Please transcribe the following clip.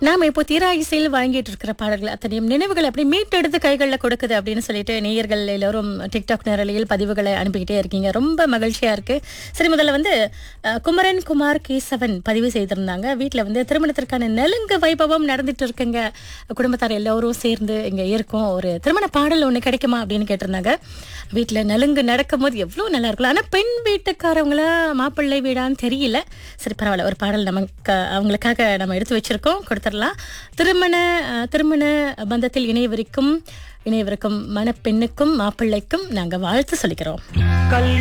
நாம இப்போ தீரா இசையில் வழங்கிட்டு இருக்கிற பாடல்கள் அத்தனையும் நினைவுகள் அப்படி மீட்டெடுத்து கைகளில் கொடுக்குது அப்படின்னு சொல்லிட்டு நேயர்கள் எல்லாரும் டிக்டாக் நேரலையில் பதிவுகளை அனுப்பிக்கிட்டே இருக்கீங்க ரொம்ப மகிழ்ச்சியா இருக்கு சரி முதல்ல வந்து அஹ், குமரன் குமார் கேசவன் பதிவு செய்திருந்தாங்க வீட்டில் வந்து திருமணத்திற்கான நெலுங்கு வைபவம் நடந்துட்டு இருக்குங்க குடும்பத்தார் எல்லாரும் சேர்ந்து இங்க இருக்கோம் ஒரு திருமண பாடல் ஒன்று கிடைக்குமா அப்படின்னு கேட்டிருந்தாங்க வீட்டில் நலுங்கு நடக்கும்போது எவ்வளோ நல்லா இருக்கலாம் ஆனால் பெண் வீட்டுக்காரவங்கள மாப்பிள்ளை வீடான்னு தெரியல சரி பரவாயில்ல ஒரு பாடல் நமக்கு அவங்களுக்காக நம்ம எடுத்து வச்சிருக்கோம் கொடுத்துடலாம் திருமண அஹ், திருமண பந்தத்தில் இணையவருக்கும் இணையவருக்கும் மணப்பெண்ணுக்கும் மாப்பிள்ளைக்கும் நாங்கள் வாழ்த்து சொல்லிக்கிறோம் கல்யாண